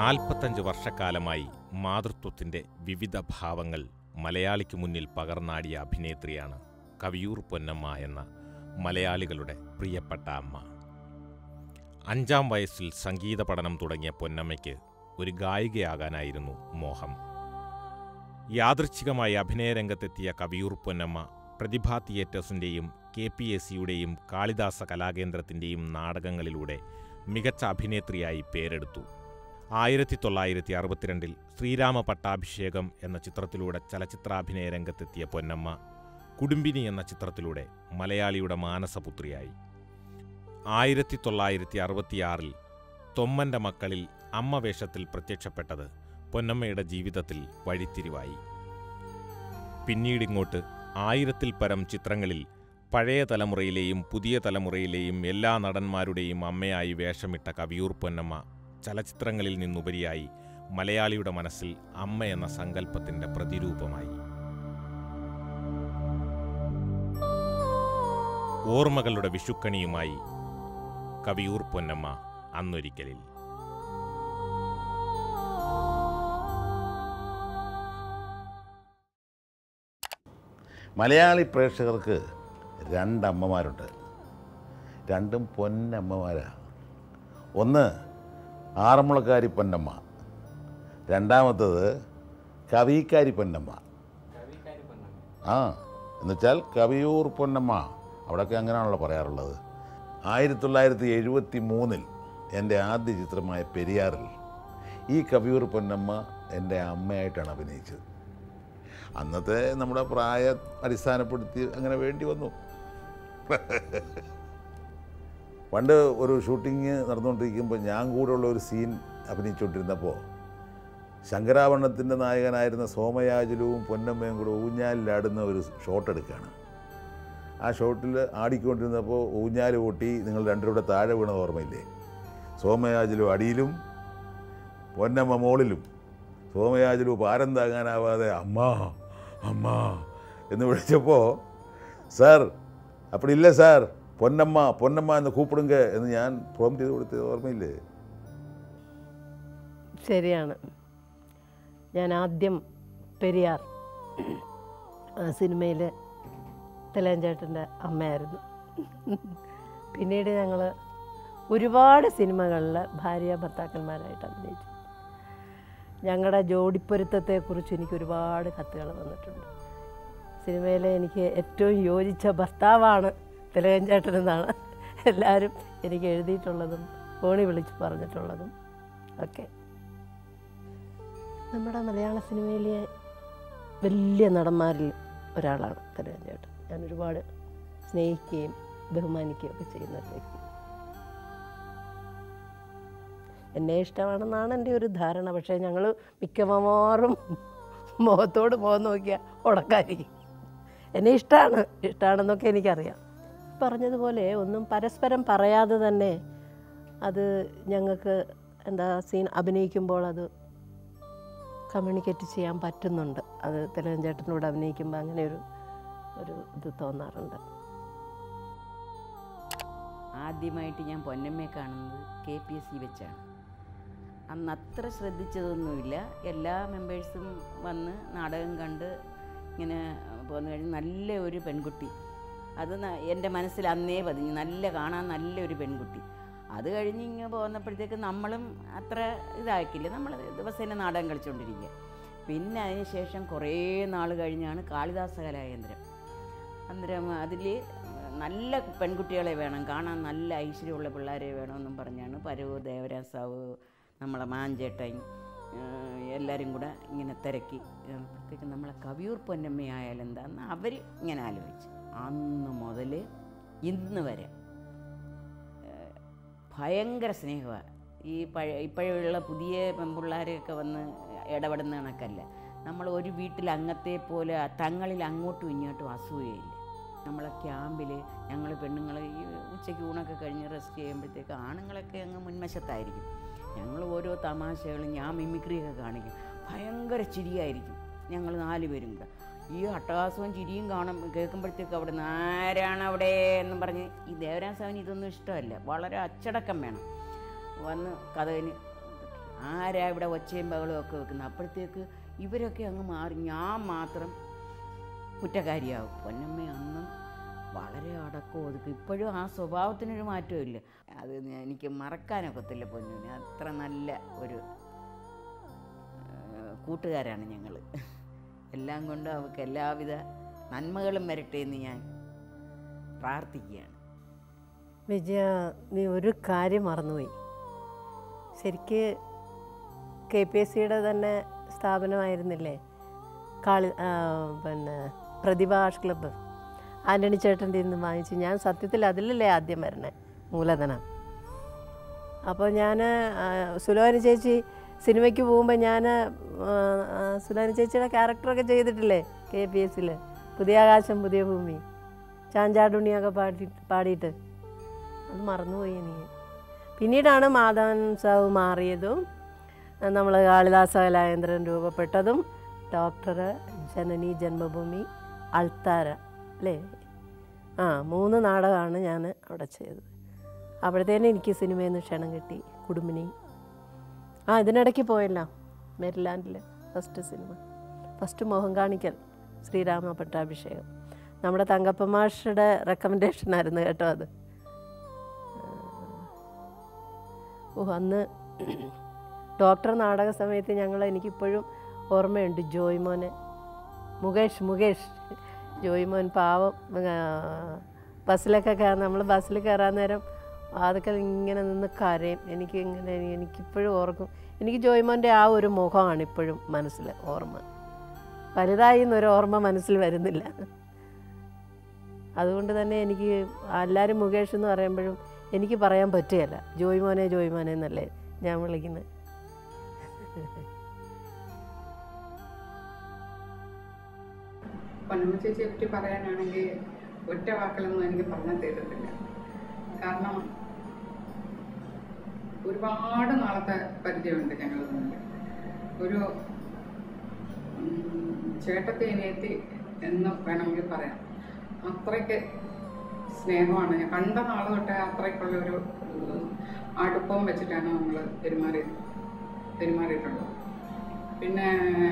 നാൽപ്പത്തഞ്ച് വർഷക്കാലമായി മാതൃത്വത്തിൻ്റെ വിവിധ ഭാവങ്ങൾ മലയാളിക്ക് മുന്നിൽ പകർന്നാടിയ അഭിനേത്രിയാണ് കവിയൂർ പൊന്നമ്മ എന്ന മലയാളികളുടെ പ്രിയപ്പെട്ട അമ്മ അഞ്ചാം വയസ്സിൽ സംഗീത പഠനം തുടങ്ങിയ പൊന്നമ്മയ്ക്ക് ഒരു ഗായികയാകാനായിരുന്നു മോഹം യാദൃച്ഛികമായി അഭിനയരംഗത്തെത്തിയ കവിയൂർ പൊന്നമ്മ പ്രതിഭാ തിയേറ്റേഴ്സിൻ്റെയും കെ പി എസ് സിയുടെയും കാളിദാസ കലാകേന്ദ്രത്തിൻ്റെയും നാടകങ്ങളിലൂടെ മികച്ച അഭിനേത്രിയായി പേരെടുത്തു ആയിരത്തി തൊള്ളായിരത്തി അറുപത്തിരണ്ടിൽ ശ്രീരാമ പട്ടാഭിഷേകം എന്ന ചിത്രത്തിലൂടെ ചലച്ചിത്രാഭിനയ രംഗത്തെത്തിയ പൊന്നമ്മ കുടുംബിനി എന്ന ചിത്രത്തിലൂടെ മലയാളിയുടെ മാനസപുത്രിയായി ആയിരത്തി തൊള്ളായിരത്തി അറുപത്തിയാറിൽ തൊമ്മൻ്റെ മക്കളിൽ അമ്മ വേഷത്തിൽ പ്രത്യക്ഷപ്പെട്ടത് പൊന്നമ്മയുടെ ജീവിതത്തിൽ വഴിത്തിരിവായി പിന്നീടിങ്ങോട്ട് ആയിരത്തിൽ പരം ചിത്രങ്ങളിൽ പഴയ തലമുറയിലെയും പുതിയ തലമുറയിലെയും എല്ലാ നടന്മാരുടെയും അമ്മയായി വേഷമിട്ട കവിയൂർ പൊന്നമ്മ ചലച്ചിത്രങ്ങളിൽ നിന്നുപരിയായി മലയാളിയുടെ മനസ്സിൽ അമ്മ എന്ന സങ്കല്പത്തിന്റെ പ്രതിരൂപമായി ഓർമ്മകളുടെ വിഷുക്കണിയുമായി കവിയൂർ പൊന്നമ്മ അന്നൊരിക്കലിൽ മലയാളി പ്രേക്ഷകർക്ക് രണ്ടമ്മമാരുണ്ട് രണ്ടും പൊന്നമ്മമാരാ ഒന്ന് ആറന്മുളക്കാരി പൊന്നമ്മ രണ്ടാമത്തത് കവിക്കാരി പൊന്നമ്മ ആ എന്നുവെച്ചാൽ കവിയൂർ പൊന്നമ്മ അവിടെയൊക്കെ അങ്ങനെയാണല്ലോ പറയാറുള്ളത് ആയിരത്തി തൊള്ളായിരത്തി എഴുപത്തി മൂന്നിൽ എൻ്റെ ആദ്യ ചിത്രമായ പെരിയാറിൽ ഈ കവിയൂർ പൊന്നമ്മ എൻ്റെ അമ്മയായിട്ടാണ് അഭിനയിച്ചത് അന്നത്തെ നമ്മുടെ പ്രായ അടിസ്ഥാനപ്പെടുത്തി അങ്ങനെ വേണ്ടി വന്നു പണ്ട് ഒരു ഷൂട്ടിങ് നടന്നുകൊണ്ടിരിക്കുമ്പോൾ ഞാൻ കൂടെയുള്ള ഒരു സീൻ അഭിനയിച്ചുകൊണ്ടിരുന്നപ്പോൾ ശങ്കരാഭരണത്തിൻ്റെ നായകനായിരുന്ന സോമയാജുലവും പൊന്നമ്മയും കൂടെ ഊഞ്ഞാലിലാടുന്ന ഒരു ഷോട്ട് എടുക്കുകയാണ് ആ ഷോട്ടിൽ ആടിക്കൊണ്ടിരുന്നപ്പോൾ ഊഞ്ഞാൽ പൊട്ടി നിങ്ങൾ രണ്ടുപേരുടെ താഴെ വീണത് ഓർമ്മയില്ലേ സോമയാജുലു അടിയിലും പൊന്നമ്മ മോളിലും സോമയാജുലു പാരം താങ്ങാനാവാതെ അമ്മ അമ്മ എന്ന് വിളിച്ചപ്പോൾ സാർ അപ്പടി ഇല്ല സാർ പൊന്നമ്മ പൊന്നമ്മ എന്ന് കൂപ്പിടുങ്ക എന്ന് ഞാൻ പ്രോം ചെയ്ത് കൊടുത്തത് ഓർമ്മയില്ലേ ശരിയാണ് ഞാൻ ആദ്യം പെരിയാർ ആ സിനിമയിൽ തിലഞ്ചേട്ടൻ്റെ അമ്മയായിരുന്നു പിന്നീട് ഞങ്ങൾ ഒരുപാട് സിനിമകളിൽ ഭാര്യ ഭർത്താക്കന്മാരായിട്ട് അഭിനയിച്ചു ഞങ്ങളുടെ ജോഡിപ്പൊരുത്തത്തെക്കുറിച്ച് എനിക്ക് ഒരുപാട് കത്തുകൾ വന്നിട്ടുണ്ട് സിനിമയിലെ എനിക്ക് ഏറ്റവും യോജിച്ച ഭർത്താവാണ് തിലകഞ്ചേട്ടനെന്നാണ് എല്ലാവരും എനിക്ക് എഴുതിയിട്ടുള്ളതും ഫോണിൽ വിളിച്ച് പറഞ്ഞിട്ടുള്ളതും ഒക്കെ നമ്മുടെ മലയാള സിനിമയിലെ വലിയ നടന്മാരിൽ ഒരാളാണ് തിലകഞ്ചേട്ടൻ ഞാൻ ഒരുപാട് സ്നേഹിക്കുകയും ബഹുമാനിക്കുകയും ഒക്കെ ചെയ്യുന്ന ഒരു വ്യക്തി എന്നെ ഇഷ്ടമാണെന്നാണ് എൻ്റെ ഒരു ധാരണ പക്ഷേ ഞങ്ങൾ മിക്കവാറും മുഖത്തോട് മുഖം നോക്കിയാൽ ഉടക്കായിരിക്കും എന്നെ ഇഷ്ടമാണ് ഇഷ്ടമാണെന്നൊക്കെ എനിക്കറിയാം പറഞ്ഞതുപോലെ ഒന്നും പരസ്പരം പറയാതെ തന്നെ അത് ഞങ്ങൾക്ക് എന്താ സീൻ അഭിനയിക്കുമ്പോൾ അത് കമ്മ്യൂണിക്കേറ്റ് ചെയ്യാൻ പറ്റുന്നുണ്ട് അത് തിലകഞ്ചേട്ടനോട് അഭിനയിക്കുമ്പോൾ അങ്ങനെ ഒരു ഒരു ഇത് തോന്നാറുണ്ട് ആദ്യമായിട്ട് ഞാൻ പൊന്നമ്മയെ കാണുന്നത് കെ പി എസ് സി വെച്ചാണ് അന്ന് അത്ര ശ്രദ്ധിച്ചതൊന്നുമില്ല എല്ലാ മെമ്പേഴ്സും വന്ന് നാടകം കണ്ട് ഇങ്ങനെ പോന്നു കഴിഞ്ഞ് നല്ല ഒരു പെൺകുട്ടി അത് ന- എൻ്റെ മനസ്സിൽ അന്നേ പതിഞ്ഞു നല്ല കാണാൻ നല്ലൊരു പെൺകുട്ടി അത് കഴിഞ്ഞ് ഇങ്ങനെ പോന്നപ്പോഴത്തേക്ക് നമ്മളും അത്ര ഇതാക്കില്ല നമ്മൾ ദിവസേന നാടകം കളിച്ചുകൊണ്ടിരിക്കുക പിന്നെ അതിന് ശേഷം കുറേ നാൾ കഴിഞ്ഞാണ് കാളിദാസ കലാകേന്ദ്രം അന്നേരം അതിൽ നല്ല പെൺകുട്ടികളെ വേണം കാണാൻ നല്ല ഐശ്വര്യമുള്ള പിള്ളേരെ വേണമെന്നും പറഞ്ഞാണ് പരവ് ദേവരാസാവ് നമ്മളെ മാഞ്ചേട്ടൻ എല്ലാവരും കൂടെ ഇങ്ങനെ തിരക്കി അപ്പോഴത്തേക്ക് നമ്മളെ കവിയൂർ പൊന്നമ്മയായാലും എന്താന്ന് അവർ ഇങ്ങനെ ആലോചിച്ചു അന്ന് മുതൽ ഇന്ന് വരെ ഏഹ്, ഭയങ്കര സ്നേഹമാണ് ഈ പഴയ ഇപ്പോഴുള്ള പുതിയ പെൺപിള്ളേരെയൊക്കെ വന്ന് ഇടപെടുന്ന കണക്കല്ല നമ്മൾ ഒരു വീട്ടിൽ അംഗത്തെ പോലെ തങ്ങളിൽ അങ്ങോട്ടും ഇങ്ങോട്ടും അസൂയയില്ല നമ്മളെ ക്യാമ്പിൽ ഞങ്ങൾ പെണ്ണുങ്ങൾ ഈ ഉച്ചയ്ക്ക് ഊണൊക്കെ കഴിഞ്ഞ് റെസ്റ്റ് ചെയ്യുമ്പോഴത്തേക്ക് ആണുങ്ങളൊക്കെ അങ്ങ് മുൻവശത്തായിരിക്കും ഞങ്ങൾ ഓരോ തമാശകളും ഞാൻ മിമിക്രിയൊക്കെ കാണിക്കും ഭയങ്കര ചിരിയായിരിക്കും ഞങ്ങൾ നാല് പേരും കൂടെ ഈ അട്ടഹാസവും ചിരിയും കാണും കേൾക്കുമ്പോഴത്തേക്ക് അവിടെ നിന്ന് ആരാണ് അവിടെ എന്നും പറഞ്ഞ് ഈ ദേവരാജ സാവിന് ഇതൊന്നും ഇഷ്ടമല്ല വളരെ അച്ചടക്കം വേണം വന്ന് കഥകിന് ആരാ ഇവിടെ ഒച്ചയും ബഹളവും ഒക്കെ വെക്കുന്നത് അപ്പോഴത്തേക്ക് ഇവരൊക്കെ അങ്ങ് മാറി ഞാൻ മാത്രം കുറ്റക്കാരിയാവും പൊന്നമ്മ അന്നും വളരെ അടക്കം ഒതുക്കും ഇപ്പോഴും ആ സ്വഭാവത്തിനൊരു മാറ്റമില്ല അത് ഞാൻ- എനിക്ക് മറക്കാനൊക്കത്തില്ല പൊന്നുവിന് അത്ര നല്ല ഒരു ആ, കൂട്ടുകാരാണ് ഞങ്ങൾ എല്ലാം കൊണ്ടും അവൾക്ക് എല്ലാവിധ നന്മകളും വരട്ടെ എന്ന് ഞാൻ പ്രാർത്ഥിക്കുകയാണ് വിജയ നീ ഒരു കാര്യം മറന്നുപോയി ശരിക്ക് കെ പി എസ് സിയുടെ തന്നെ സ്ഥാപനമായിരുന്നില്ലേ കാളി ആ, പിന്നെ പ്രതിഭ ആർട്സ് ക്ലബ്ബ് ആൻ്റണി ചേട്ടൻ്റെ നിന്ന് വാങ്ങിച്ചു ഞാൻ സത്യത്തിൽ അതിലല്ലേ ആദ്യം വരണേ മൂലധനം അപ്പോൾ ഞാൻ സുലോനി ചേച്ചി സിനിമയ്ക്ക് പോകുമ്പോൾ ഞാൻ സുലോനി ചേച്ചിയുടെ ക്യാരക്ടറൊക്കെ ചെയ്തിട്ടില്ലേ കെ പി എസിൽ പുതിയ ആകാശം പുതിയ ഭൂമി ചാഞ്ചാടുണ്ണിയൊക്കെ പാടി പാടിയിട്ട് അത് മറന്നുപോയി നീ പിന്നീടാണ് മാധവൻ സാവ് മാറിയതും നമ്മൾ കാളിദാസ കലാകേന്ദ്രൻ രൂപപ്പെട്ടതും ഡോക്ടർ ജനനി ജന്മഭൂമി അൾത്താര അല്ലേ ആ മൂന്ന് നാടകമാണ് ഞാൻ അവിടെ ചെയ്തത് അപ്പോഴത്തേനും എനിക്ക് സിനിമയിൽ നിന്ന് ക്ഷണം കിട്ടി കുടുംബിനി ആ ഇതിനിടയ്ക്ക് പോയല്ലോ മെരിലാൻഡിൽ ഫസ്റ്റ് സിനിമ ഫസ്റ്റ് മോഹൻ കാണിക്കൽ ശ്രീരാമ പട്ടാഭിഷേകം നമ്മുടെ തങ്കപ്പ മാഷയുടെ റെക്കമെൻഡേഷനായിരുന്നു കേട്ടോ അത് ഓ അന്ന് ഡോക്ടർ നാടക സമയത്ത് ഞങ്ങൾ എനിക്കിപ്പോഴും ഓർമ്മയുണ്ട് ജോയ് മോനെ മുകേഷ് മുകേഷ് ജോയ് മോൻ പാവം ആ, ബസ്സിലൊക്കെ കയറാൻ നമ്മൾ ബസ്സിൽ കയറാൻ നേരം അതൊക്കെ ഇങ്ങനെ നിന്ന് കരയും എനിക്ക് ഇങ്ങനെ എനിക്കിപ്പോഴും ഓർക്കും എനിക്ക് ജോയ് മോൻ്റെ ആ ഒരു മുഖമാണ് ഇപ്പോഴും മനസ്സിൽ ഓർമ്മ വലുതായി എന്നൊരു ഓർമ്മ മനസ്സിൽ വരുന്നില്ല അതുകൊണ്ട് തന്നെ എനിക്ക് എല്ലാവരും മുകേഷ് എന്ന് പറയുമ്പോഴും എനിക്ക് പറയാൻ പറ്റുകയില്ല ജോയ് മോനെ ജോയ് മോനെ എന്നല്ലേ ഞാൻ വിളിക്കുന്നത് പൊന്നമ്മ ചേച്ചിയെ പറ്റി പറയാനാണെങ്കിൽ ഒറ്റ വാക്കിലൊന്നും എനിക്ക് പറഞ്ഞു തീരത്തില്ല കാരണം ഒരുപാട് നാളത്തെ പരിചയമുണ്ട് ഞങ്ങൾ തമ്മിൽ ഒരു ഉം, ചേട്ടത്തി അനിയത്തി എന്ന് വേണമെങ്കിൽ പറയാം അത്രയ്ക്ക് സ്നേഹമാണ് ഞാൻ കണ്ട നാൾ തൊട്ടേ അത്രയ്ക്കുള്ള ഒരു ഉം, അടുപ്പം വെച്ചിട്ടാണ് നമ്മൾ പെരുമാറി പെരുമാറിയിട്ടുള്ളത് പിന്നെ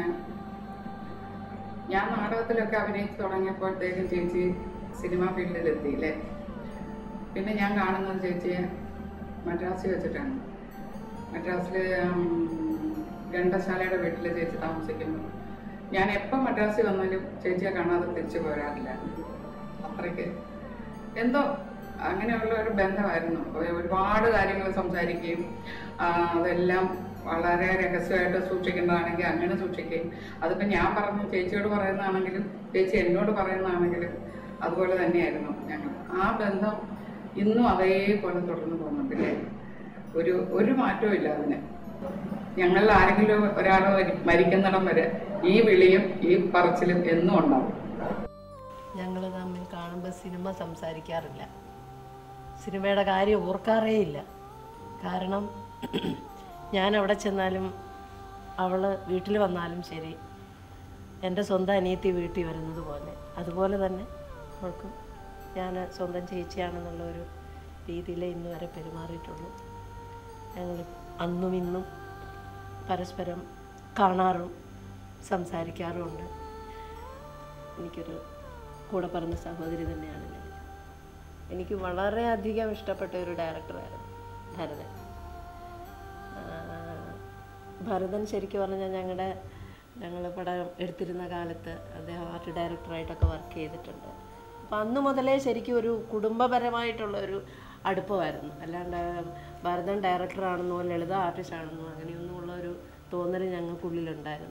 ഞാൻ നാടകത്തിലൊക്കെ അഭിനയിച്ച് തുടങ്ങിയപ്പോഴത്തേക്കും ചേച്ചി സിനിമാ ഫീൽഡിൽ എത്തിയില്ലേ പിന്നെ ഞാൻ കാണുന്നത് ചേച്ചിയെ മദ്രാസിൽ വെച്ചിട്ടാണ് മദ്രാസിൽ ഗണ്ഡശാലയുടെ വീട്ടിൽ ചേച്ചി താമസിക്കുന്നു ഞാൻ എപ്പം മദ്രാസിൽ വന്നാലും ചേച്ചിയെ കാണാതെ തിരിച്ചു പോരാറില്ല അത്രയ്ക്ക് എന്തോ അങ്ങനെയുള്ള ഒരു ബന്ധമായിരുന്നു ഒരു- ഒരുപാട് കാര്യങ്ങൾ സംസാരിക്കുകയും ആ, അതെല്ലാം വളരെ രഹസ്യമായിട്ട് സൂക്ഷിക്കേണ്ടതാണെങ്കിൽ അങ്ങനെ സൂക്ഷിക്കുകയും അതിപ്പോൾ ഞാൻ പറഞ്ഞു ചേച്ചിയോട് പറയുന്നതാണെങ്കിലും ചേച്ചി എന്നോട് പറയുന്നതാണെങ്കിലും അതുപോലെ തന്നെയായിരുന്നു ഞങ്ങൾ ആ ബന്ധം ഇന്നും അതേപോലെ തുടർന്ന് പോകുന്നുണ്ടല്ലേ ഒരു ഒരു മാറ്റവും ഇല്ല അതിന് ഞങ്ങളിൽ ആരെങ്കിലും ഒരാൾ മരിക്കുന്നിടം വരെ ഈ വിളിയും ഈ പറച്ചിലും എന്നും ഉണ്ടാവും ഞങ്ങൾ തമ്മിൽ കാണുമ്പോൾ സിനിമ സംസാരിക്കാറില്ല സിനിമയുടെ കാര്യം ഓർക്കാറേ ഇല്ല കാരണം ഞാൻ അവിടെ ചെന്നാലും അവൾ വീട്ടിൽ വന്നാലും ശരി എൻ്റെ സ്വന്തം അനിയത്തി വീട്ടിൽ വരുന്നത് പോലെ അതുപോലെ തന്നെ അവൾക്കും ഞാൻ സ്വന്തം ചേച്ചിയാണെന്നുള്ള ഒരു രീതിയിൽ ഇന്ന് വരെ പെരുമാറിയിട്ടുള്ളൂ ഞങ്ങൾ അന്നും ഇന്നും പരസ്പരം കാണാറും സംസാരിക്കാറുമുണ്ട് എനിക്കൊരു കൂടെ പറഞ്ഞ സഹോദരി തന്നെയാണ് ഞാൻ എനിക്ക് വളരെയധികം ഇഷ്ടപ്പെട്ട ഒരു ഡയറക്ടറായിരുന്നു ഭരതൻ ആ, ഭരതൻ ശരിക്കും പറഞ്ഞാൽ ഞങ്ങളുടെ ഞങ്ങൾ പടം എടുത്തിരുന്ന കാലത്ത് അദ്ദേഹം ആർട്ട് ഡയറക്ടറായിട്ടൊക്കെ വർക്ക് ചെയ്തിട്ടുണ്ട് അപ്പം അന്ന് മുതലേ ശരിക്കും ഒരു കുടുംബപരമായിട്ടുള്ള ഒരു അടുപ്പമായിരുന്നു അല്ലാണ്ട് ഭരതൻ ഡയറക്ടറാണെന്നോ ലളിത ആർട്ടിസ്റ്റ് ആണെന്നോ അങ്ങനെയൊന്നുമുള്ള ഒരു തോന്നൽ ഞങ്ങൾക്കുള്ളിലുണ്ടായിരുന്നു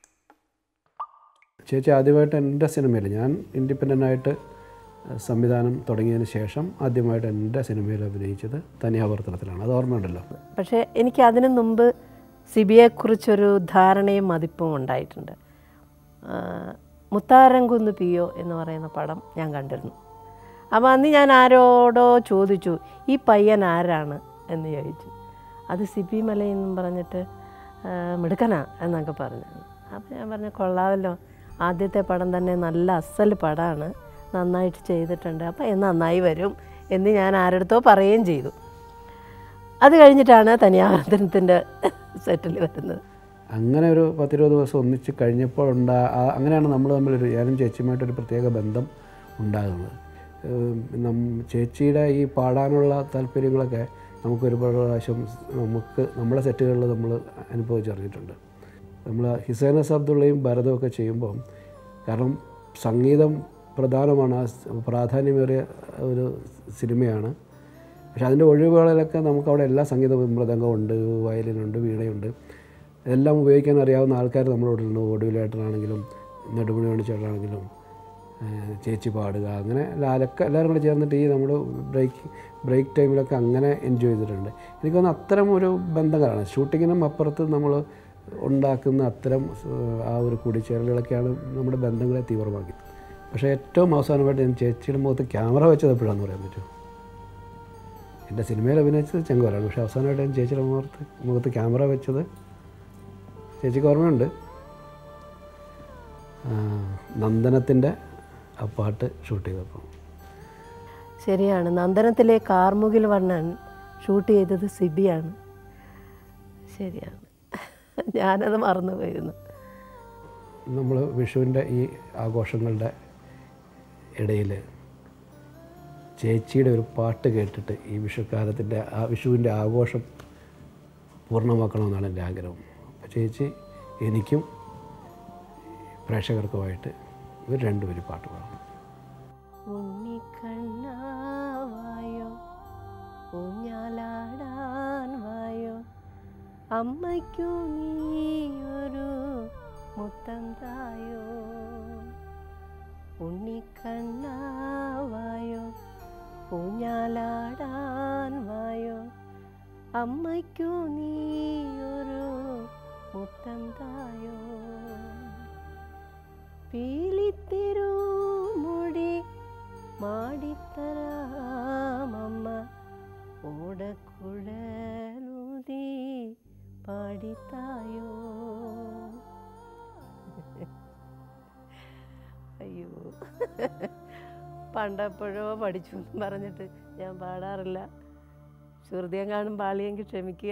ചേച്ചി ആദ്യമായിട്ട് എൻ്റെ സിനിമയിൽ ഞാൻ ഇൻഡിപെൻഡൻ്റ് ആയിട്ട് സംവിധാനം തുടങ്ങിയതിന് ശേഷം ആദ്യമായിട്ട് എൻ്റെ സിനിമയിൽ അഭിനയിച്ചത് തനിയാവർത്തനത്തിലാണ് അത് ഓർമ്മയുണ്ടല്ലോ പക്ഷേ എനിക്ക് അതിനു മുമ്പ് സിബിയെക്കുറിച്ചൊരു ധാരണയും മതിപ്പും ഉണ്ടായിട്ടുണ്ട് ആ, മുത്താരംകുന്ന് പിയോ എന്ന് പറയുന്ന പടം ഞാൻ കണ്ടിരുന്നു അപ്പോൾ അന്ന് ഞാൻ ആരോടോ ചോദിച്ചു ഈ പയ്യൻ ആരാണ് എന്ന് ചോദിച്ചു അത് സിബി മലയെന്നും പറഞ്ഞിട്ട് ആ, മിടുക്കനാ എന്നൊക്കെ പറഞ്ഞു അപ്പോൾ ഞാൻ പറഞ്ഞു കൊള്ളാമല്ലോ ആദ്യത്തെ പടം തന്നെ നല്ല അസൽ പടമാണ് നന്നായിട്ട് ചെയ്തിട്ടുണ്ട് അപ്പോൾ നന്നായി വരും എന്ന് ഞാൻ ആരടുത്തോ പറയുകയും ചെയ്തു അത് കഴിഞ്ഞിട്ടാണ് തനിയാവർത്തനത്തിൻ്റെ സെറ്റിൽ വരുന്നത് അങ്ങനെ ഒരു പത്തിരുപത് ദിവസം ഒന്നിച്ച് കഴിഞ്ഞപ്പോൾ ഉണ്ടാ ആ- അങ്ങനെയാണ് നമ്മൾ തമ്മിലൊരു ഞാനും ചേച്ചിയുമായിട്ടൊരു പ്രത്യേക ബന്ധം ഉണ്ടാകുന്നത് ഏം, നം ചേച്ചിയുടെ ഈ പാടാനുള്ള താല്പര്യങ്ങളൊക്കെ നമുക്ക് ഒരുപാട് പ്രാവശ്യം നമുക്ക് നമ്മുടെ സെറ്റുകളിൽ നമ്മൾ അനുഭവിച്ചറിഞ്ഞിട്ടുണ്ട് നമ്മൾ ഹിസൈനസ് അബ്ദുള്ളയും ഭരതവും ഒക്കെ ചെയ്യുമ്പോൾ കാരണം സംഗീതം പ്രധാനമാണ് ആ സ് പ്രാധാന്യമേറിയ ഒരു സിനിമയാണ് പക്ഷെ അതിൻ്റെ ഒഴിവുകളിലൊക്കെ നമുക്ക് അവിടെ എല്ലാ സംഗീത മൃദംഗമുണ്ട് വയലിനുണ്ട് വീണയുണ്ട് എല്ലാം ഉപയോഗിക്കാൻ അറിയാവുന്ന ആൾക്കാർ നമ്മളോട് ഉണ്ട് ഒടുവിലായിട്ടാണെങ്കിലും നെടുമുടി മണിച്ചേട്ടനാണെങ്കിലും ഏഹ് ചേച്ചി പാടുക അങ്ങനെ ലാലൊക്കെ എല്ലാവരും കൂടെ ചേർന്നിട്ട് ഈ നമ്മൾ ബ്രേക്ക് ബ്രേക്ക് ടൈമിലൊക്കെ അങ്ങനെ എൻജോയ് ചെയ്തിട്ടുണ്ട് എനിക്ക് തോന്നുന്നു അത്തരം ഒരു ബന്ധങ്ങളാണ് ഷൂട്ടിങ്ങിനും അപ്പുറത്ത് നമ്മൾ ഉണ്ടാക്കുന്ന അത്തരം ഏഹ് ആ ഒരു കൂടിച്ചേരലുകളൊക്കെയാണ് നമ്മുടെ ബന്ധങ്ങളെ തീവ്രമാക്കിയത് പക്ഷേ ഏറ്റവും അവസാനമായിട്ട് ഞാൻ ചേച്ചിയുടെ മുഖത്ത് ക്യാമറ വെച്ചത് എപ്പോഴാണെന്ന് പറയാൻ പറ്റുമോ എൻ്റെ സിനിമയിൽ അഭിനയിച്ചത് ചെങ്കോലാണ് പക്ഷേ അവസാനമായിട്ട് ഞാൻ ചേച്ചിയുടെ മുഖത്ത് മുഖത്ത് ക്യാമറ വെച്ചത് ചേച്ചിക്ക് ഓർമ്മയുണ്ട് ആ, നന്ദനത്തിൻ്റെ ആ പാട്ട് ഷൂട്ട് ചെയ്തപ്പോൾ ശരിയാണ് നന്ദനത്തിലെ കാർമുകിൽ വർണ്ണൻ ഷൂട്ട് ചെയ്തത് സിബിയാണ് ശരിയാണ് ഞാനത് മറന്നുപോയിരുന്നു നമ്മൾ വിഷുവിൻ്റെ ഈ ആഘോഷങ്ങളുടെ ഇടയിൽ ചേച്ചിയുടെ ഒരു പാട്ട് കേട്ടിട്ട് ഈ വിഷുക്കാലത്തിൻ്റെ ആ വിഷുവിൻ്റെ ആഘോഷം പൂർണ്ണമാക്കണമെന്നാണ് എൻ്റെ ആഗ്രഹം അപ്പോൾ ചേച്ചി എനിക്കും പ്രേക്ഷകർക്കുമായിട്ട് ഇവർ രണ്ടുപേരും പാട്ട് പാടണം ഉണ്ണിക്കണ്ണാവായോ ഊഞ്ഞാലാടാൻ വായോ അമ്മയ്ക്കു നീയൊരു മുത്തം തായോ ഉണ്ണിക്കണ്ണാവായോ ഊഞ്ഞാലാടാൻ വായോ അമ്മയ്ക്കു നീയൊരു മുത്തം തായോ പീലിത്തിരുമുടി മാടിത്തരാമമ്മ ഓടക്കുഴലൂതി പാടിത്തായോ അയ്യോ പണ്ടെപ്പോഴോ പഠിച്ചു എന്ന് പറഞ്ഞിട്ട് ഞാൻ പാടാറില്ല ശ്രുതിയം കാണും പാളിയെങ്കിൽ ക്ഷമിക്കുക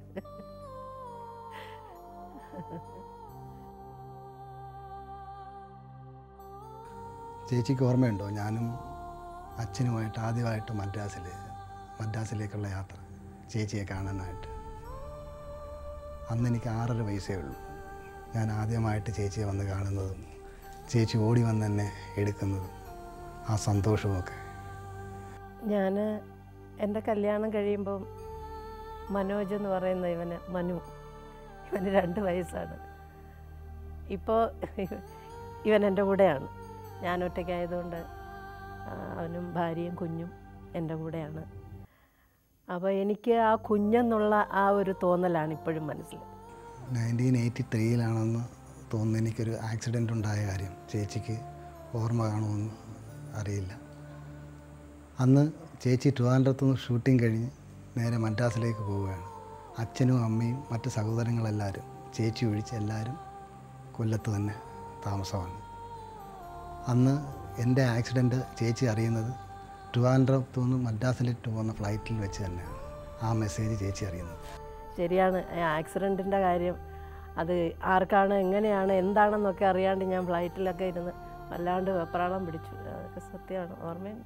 ചേച്ചിക്ക് ഓർമ്മയുണ്ടോ ഞാനും അച്ഛനുമായിട്ട് ആദ്യമായിട്ട് മദ്രാസിൽ മദ്രാസിലേക്കുള്ള യാത്ര ചേച്ചിയെ കാണാനായിട്ട് അന്ന് എനിക്ക് ആറര വയസ്സേ ഉള്ളൂ ഞാൻ ആദ്യമായിട്ട് ചേച്ചിയെ വന്ന് കാണുന്നതും ചേച്ചി ഓടി വന്ന് എന്നെ എടുക്കുന്നതും ആ സന്തോഷവുമൊക്കെ ഞാൻ എൻ്റെ കല്യാണം കഴിയുമ്പം മനോജ് എന്ന് പറയുന്ന ഇവന് മനു ഇവന് രണ്ട് വയസ്സാണ് ഇപ്പോൾ ഇവൻ എൻ്റെ കൂടെയാണ് ഞാൻ ഒറ്റയ്ക്കായതുകൊണ്ട് ആ, അവനും ഭാര്യയും കുഞ്ഞും എൻ്റെ കൂടെയാണ് അപ്പോൾ എനിക്ക് ആ കുഞ്ഞെന്നുള്ള ആ ഒരു തോന്നലാണ് ഇപ്പോഴും മനസ്സിൽ നയൻറ്റീൻ എയ്റ്റി ത്രീയിലാണെന്ന് തോന്നുന്നു എനിക്കൊരു ആക്സിഡൻ്റ് ഉണ്ടായ കാര്യം ചേച്ചിക്ക് ഓർമ്മ കാണുമെന്ന് അറിയില്ല അന്ന് ചേച്ചി ട്രിവാൻഡ്രത്ത് നിന്ന് ഷൂട്ടിംഗ് കഴിഞ്ഞ് നേരെ മദ്രാസിലേക്ക് പോവുകയാണ് അച്ഛനും അമ്മയും മറ്റ് സഹോദരങ്ങളെല്ലാവരും ചേച്ചി ഒഴിച്ച് എല്ലാവരും കൊല്ലത്ത് തന്നെ താമസമാണ് അന്ന് എൻ്റെ ആക്സിഡൻറ്റ് ചേച്ചി അറിയുന്നത് ട്രിവാൻഡ്രത്തു നിന്ന് മദ്രാസിലേക്ക് പോകുന്ന ഫ്ലൈറ്റിൽ വെച്ച് തന്നെയാണ് ആ മെസ്സേജ് ചേച്ചി അറിയുന്നത് ശരിയാണ് ആക്സിഡൻറ്റിൻ്റെ കാര്യം അത് ആർക്കാണ് എങ്ങനെയാണ് എന്താണെന്നൊക്കെ അറിയാണ്ട് ഞാൻ ഫ്ലൈറ്റിലൊക്കെ ഇരുന്ന് വല്ലാണ്ട് വെപ്രാളം പിടിച്ചു അതൊക്കെ സത്യമാണ് ഓർമ്മയുണ്ട്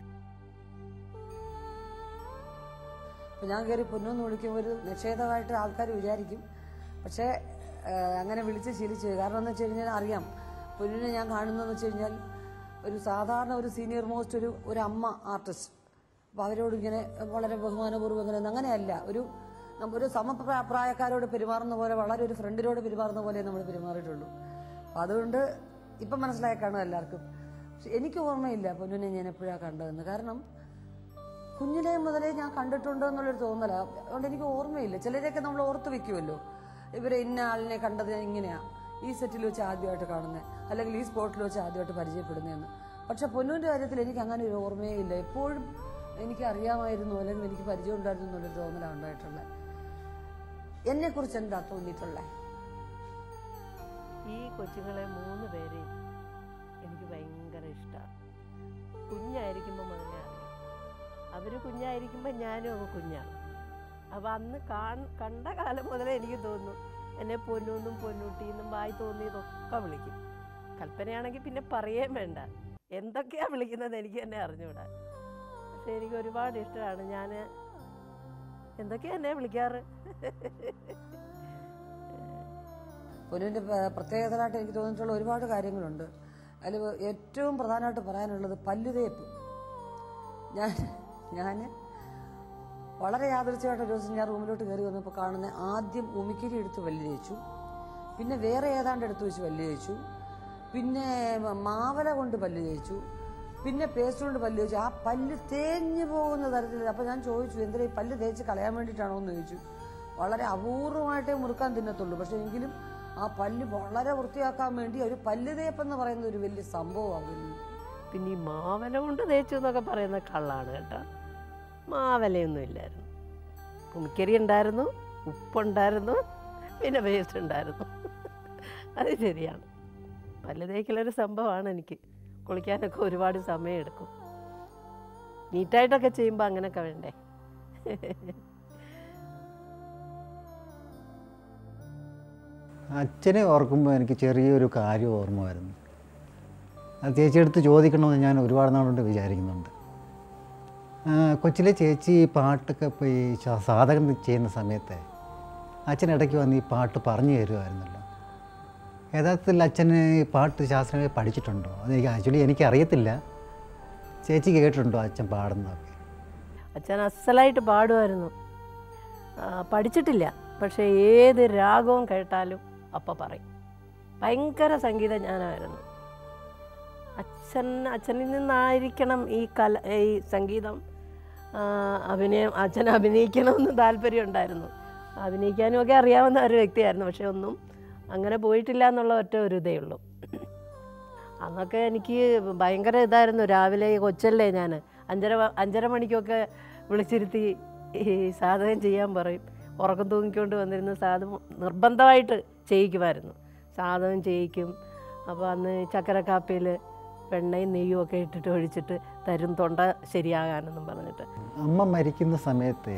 അപ്പോൾ ഞാൻ കയറി പൊന്നൂന്ന് വിളിക്കുമ്പോൾ ഒരു നിഷേധമായിട്ട് ആൾക്കാർ വിചാരിക്കും പക്ഷേ ആ, അങ്ങനെ വിളിച്ച് ശീലിച്ചു കാരണം എന്ന് വെച്ച് കഴിഞ്ഞാൽ അറിയാം പൊന്നിനെ ഞാൻ കാണുന്നതെന്ന് വെച്ച് കഴിഞ്ഞാൽ ഒരു സാധാരണ ഒരു സീനിയർ മോസ്റ്റ് ഒരു ഒരു അമ്മ ആർട്ടിസ്റ്റ് അപ്പോൾ അവരോട് ഇങ്ങനെ വളരെ ബഹുമാനപൂർവ്വം ഇങ്ങനെ അങ്ങനെയല്ല ഒരു നമ്മ- ഒരു സമപ്രായക്കാരോട് പെരുമാറുന്ന പോലെ വളരെ ഒരു ഫ്രണ്ടിനോട് പെരുമാറുന്ന പോലെ നമ്മൾ പെരുമാറിയിട്ടുള്ളൂ അപ്പോൾ അതുകൊണ്ട് ഇപ്പം മനസ്സിലായി കാണും എല്ലാവർക്കും പക്ഷെ എനിക്ക് ഓർമ്മയില്ല പൊന്നിനെ ഞാൻ എപ്പോഴാണ് കണ്ടതെന്ന് കാരണം കുഞ്ഞിലെ മുതലേ ഞാൻ കണ്ടിട്ടുണ്ടോ എന്നുള്ളൊരു തോന്നലാ അതുകൊണ്ട് എനിക്ക് ഓർമ്മയില്ല ചിലരെയൊക്കെ നമ്മൾ ഓർത്ത് വെക്കുമല്ലോ ഇവരെ ഇന്ന ആളിനെ കണ്ടത് ഞാൻ ഇങ്ങനെയാ ഈ സെറ്റിൽ വെച്ച് ആദ്യമായിട്ട് കാണുന്നത് അല്ലെങ്കിൽ ഈ സ്പോട്ടിൽ വെച്ച് ആദ്യമായിട്ട് പരിചയപ്പെടുന്നതെന്ന് പക്ഷെ പൊന്നൂൻ്റെ കാര്യത്തിൽ എനിക്ക് അങ്ങനെ ഒരു ഓർമ്മയേ ഇല്ല എപ്പോഴും എനിക്ക് അറിയാമായിരുന്നു അല്ലെങ്കിൽ എനിക്ക് പരിചയം ഉണ്ടായിരുന്നു എന്നുള്ളൊരു തോന്നലാണ് ഉണ്ടായിട്ടുള്ളത് എന്നെക്കുറിച്ച് എന്താ തോന്നിയിട്ടുള്ളത് ഈ കൊച്ചുങ്ങളെ മൂന്ന് പേരെയും എനിക്ക് ഭയങ്കര ഇഷ്ടമാണ് കുഞ്ഞായിരിക്കുമ്പോൾ മുതലേ അറിയാം അവർ കുഞ്ഞായിരിക്കുമ്പോൾ ഞാനും അങ്ങ് കുഞ്ഞാണ് അപ്പോൾ അന്ന് കാൺ കണ്ട കാലം മുതലേ എനിക്ക് തോന്നുന്നു എന്നെ പൊന്നൂന്നും പൊന്നൂട്ടിന്നും വായി തോന്നിയതൊക്കെ വിളിക്കും കൽപ്പനയാണെങ്കിൽ പിന്നെ പറയുകയും വേണ്ട എന്തൊക്കെയാണ് വിളിക്കുന്നത് എനിക്ക് തന്നെ അറിഞ്ഞുകൂടാ പക്ഷെ എനിക്ക് ഒരുപാട് ഇഷ്ടമാണ് ഞാൻ എന്തൊക്കെയാണ് എന്നെ വിളിക്കാറ് പൊന്നുവിൻ്റെ പ്രത്യേകതകളായിട്ട് എനിക്ക് തോന്നിയിട്ടുള്ള ഒരുപാട് കാര്യങ്ങളുണ്ട് അതിൽ ഏറ്റവും പ്രധാനമായിട്ട് പറയാനുള്ളത് പല്ലുതേപ്പ് ഞാൻ ഞാൻ വളരെ യാദൃച്ഛമായിട്ട് ഒരു ദിവസം ഞാൻ റൂമിലോട്ട് കയറി വന്നപ്പോൾ കാണുന്ന ആദ്യം ഉമിക്കിരി എടുത്ത് പല്ല് തേച്ചു പിന്നെ വേറെ ഏതാണ്ട് എടുത്ത് വെച്ച് പല്ല് തേച്ചു പിന്നെ മ- മാവല കൊണ്ട് പല്ല് തേച്ചു പിന്നെ പേസ്റ്റ് കൊണ്ട് പല്ല് തേച്ചു ആ പല്ല് തേഞ്ഞു പോകുന്ന തരത്തിൽ അപ്പോൾ ഞാൻ ചോദിച്ചു എന്തിനാ ഈ പല്ല് തേച്ച് കളയാൻ വേണ്ടിയിട്ടാണോ എന്ന് ചോദിച്ചു വളരെ അപൂർവമായിട്ടേ മുറുക്കാൻ തിന്നത്തുള്ളൂ പക്ഷേ എങ്കിലും ആ പല്ല് വളരെ വൃത്തിയാക്കാൻ വേണ്ടി ഒരു പല്ല് തേപ്പെന്ന് പറയുന്ന ഒരു വലിയ സംഭവമാണ് പിന്നെ ഈ മാവല കൊണ്ട് തേച്ചു എന്നൊക്കെ പറയുന്ന കള്ളാണ് കേട്ടോ മാവലയൊന്നും ഇല്ലായിരുന്നു ഉമിക്കരി ഉണ്ടായിരുന്നു ഉപ്പുണ്ടായിരുന്നു പിന്നെ വേസ്റ്റ് ഉണ്ടായിരുന്നു അത് ശരിയാണ് പല്ല് തേക്കലൊരു സംഭവമാണ് എനിക്ക് കുളിക്കാനൊക്കെ ഒരുപാട് സമയം എടുക്കും നീറ്റായിട്ടൊക്കെ ചെയ്യുമ്പോൾ അങ്ങനെയൊക്കെ വേണ്ടേ അച്ഛനെ ഓർക്കുമ്പോൾ എനിക്ക് ചെറിയൊരു കാര്യം ഓർമ്മ വരുന്നു അത് ചേച്ചിയെടുത്ത് ചോദിക്കണമെന്ന് ഞാൻ ഒരുപാട് നാളുകൊണ്ട് വിചാരിക്കുന്നുണ്ട് ആ, കൊച്ചിലെ ചേച്ചി ഈ പാട്ടൊക്കെ ഇപ്പോൾ ഈ ശ- സാധകം ചെയ്യുന്ന സമയത്ത് അച്ഛൻ ഇടയ്ക്ക് വന്ന് ഈ പാട്ട് പറഞ്ഞു തരുമായിരുന്നല്ലോ യഥാർത്ഥത്തിൽ അച്ഛന് ഈ പാട്ട് ശാസ്ത്രമേ പഠിച്ചിട്ടുണ്ടോ അത് എനിക്ക് ആക്ച്വലി എനിക്കറിയത്തില്ല ചേച്ചി കേട്ടിട്ടുണ്ടോ അച്ഛൻ പാടുന്നതൊക്കെ അച്ഛൻ അസലായിട്ട് പാടുമായിരുന്നു ആ, പഠിച്ചിട്ടില്ല പക്ഷേ ഏത് രാഗവും കേട്ടാലും അപ്പം പറയും ഭയങ്കര സംഗീത ജ്ഞാനമായിരുന്നു അച്ഛൻ അച്ഛനിൽ നിന്നായിരിക്കണം ഈ കല ഈ സംഗീതം ആ, അഭിനയം അച്ഛൻ അഭിനയിക്കണമെന്ന് താല്പര്യം ഉണ്ടായിരുന്നു അഭിനയിക്കാനും ഒക്കെ അറിയാവുന്ന ഒരു വ്യക്തിയായിരുന്നു പക്ഷെ ഒന്നും അങ്ങനെ പോയിട്ടില്ല എന്നുള്ള ഒറ്റ ഒരു ഇതേ ഉള്ളൂ അന്നൊക്കെ എനിക്ക് ഭയങ്കര ഇതായിരുന്നു രാവിലെ കൊച്ചല്ലേ ഞാൻ അഞ്ചര വ- അഞ്ചര മണിക്കൊക്കെ വിളിച്ചിരുത്തി ഈ സാധകം ചെയ്യാൻ പറയും ഉറക്കം തൂങ്ങിക്കൊണ്ട് വന്നിരുന്ന സാധകം നിർബന്ധമായിട്ട് ചെയ്യിക്കുമായിരുന്നു സാധകം ചെയ്യിക്കും അപ്പോൾ അന്ന് ചക്കര കാപ്പിയിൽ വെണ്ണയും നെയ്യും ഒക്കെ ഇട്ടിട്ട് ഒഴിച്ചിട്ട് തരും തൊണ്ട ശരിയാകാനെന്നും പറഞ്ഞിട്ട് അമ്മ മരിക്കുന്ന സമയത്ത്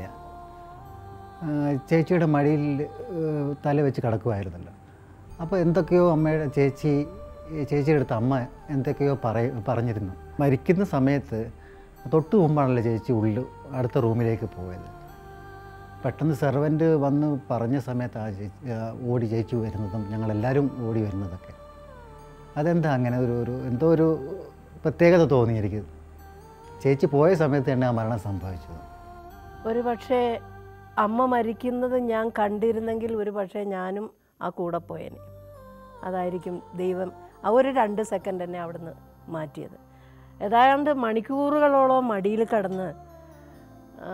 ആ, ചേച്ചിയുടെ മടിയിൽ ഏഹ്, തല വെച്ച് കിടക്കുമായിരുന്നല്ലോ അപ്പോൾ എന്തൊക്കെയോ അമ്മയുടെ ചേച്ചി ചേച്ചിയുടെ അടുത്ത് അമ്മ എന്തൊക്കെയോ പറയ പറഞ്ഞിരുന്നു മരിക്കുന്ന സമയത്ത് തൊട്ട് മുമ്പാണല്ലോ ചേച്ചി ഉള്ളിൽ അടുത്ത റൂമിലേക്ക് പോയത് പെട്ടെന്ന് സെർവൻ്റ് വന്ന് പറഞ്ഞ സമയത്ത് ആ ചേച്ചി ആ, ഓടി ചേച്ചി വരുന്നതും ഞങ്ങളെല്ലാവരും ഓടി വരുന്നതൊക്കെ അതെന്താ അങ്ങനെ ഒരു ഒരു എന്തോ ഒരു പ്രത്യേകത തോന്നി എനിക്ക് ചേച്ചി പോയ സമയത്ത് തന്നെ ആ മരണം സംഭവിച്ചത് ഒരു പക്ഷേ അമ്മ മരിക്കുന്നത് ഞാൻ കണ്ടിരുന്നെങ്കിൽ ഒരു പക്ഷേ ഞാനും ആ കൂടെ പോയേനെ അതായിരിക്കും ദൈവം ആ ഒരു രണ്ട് സെക്കൻഡ് തന്നെ അവിടുന്ന് മാറ്റിയത് ഏതാണ്ട് മണിക്കൂറുകളോളം മടിയിൽ കിടന്ന് ആ,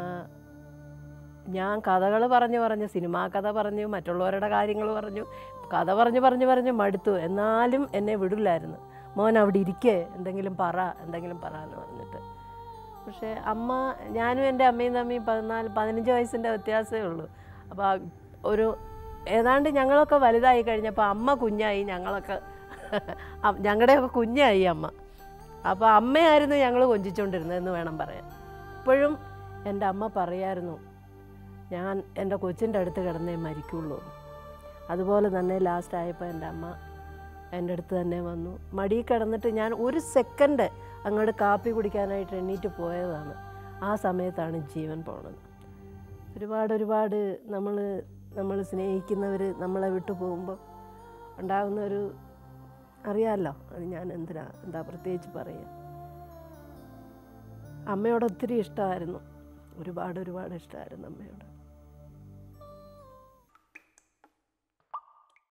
ഞാൻ കഥകൾ പറഞ്ഞു പറഞ്ഞ് സിനിമാ കഥ പറഞ്ഞു മറ്റുള്ളവരുടെ കാര്യങ്ങൾ പറഞ്ഞു കഥ പറഞ്ഞു പറഞ്ഞു പറഞ്ഞ് മടുത്തു എന്നാലും എന്നെ വിടില്ലായിരുന്നു മോൻ അവിടെ ഇരിക്കേ എന്തെങ്കിലും പറ എന്തെങ്കിലും പറ എന്ന് പറഞ്ഞിട്ട് പക്ഷേ അമ്മ ഞാനും എൻ്റെ അമ്മയും തമ്മിൽ പതിനാല് പതിനഞ്ച് വയസ്സിൻ്റെ വ്യത്യാസമേ ഉള്ളൂ അപ്പോൾ ആ ഒരു ഏതാണ്ട് ഞങ്ങളൊക്കെ വലുതായി കഴിഞ്ഞപ്പോൾ അമ്മ കുഞ്ഞായി ഞങ്ങളൊക്കെ അ- ഞങ്ങളുടെയൊക്കെ കുഞ്ഞായി അമ്മ അപ്പോൾ അമ്മയായിരുന്നു ഞങ്ങൾ കൊഞ്ചിച്ചുകൊണ്ടിരുന്നതെന്ന് വേണം പറയാൻ ഇപ്പോഴും എൻ്റെ അമ്മ പറയായിരുന്നു ഞാൻ എൻ്റെ കൊച്ചിൻ്റെ അടുത്ത് കിടന്നേ മരിക്കുള്ളൂ അതുപോലെ തന്നെ ലാസ്റ്റ് ആയപ്പോൾ എൻ്റെ അമ്മ എൻ്റെ അടുത്ത് തന്നെ വന്നു മടിയിൽ കിടന്നിട്ട് ഞാൻ ഒരു സെക്കൻഡ് അങ്ങോട്ട് കാപ്പി കുടിക്കാനായിട്ട് എണ്ണീറ്റ് പോയതാണ് ആ സമയത്താണ് ജീവൻ പോണത് ഒരുപാട് ഒരുപാട് നമ്മൾ നമ്മൾ സ്നേഹിക്കുന്നവർ നമ്മളെ വിട്ടു പോകുമ്പോൾ ഉണ്ടാകുന്ന ഒരു അറിയാമല്ലോ അത് ഞാൻ എന്തിനാ എന്താ പ്രത്യേകിച്ച് പറയുക അമ്മയോട് ഒത്തിരി ഇഷ്ടമായിരുന്നു ഒരുപാട് ഒരുപാട് ഇഷ്ടമായിരുന്നു അമ്മയോട്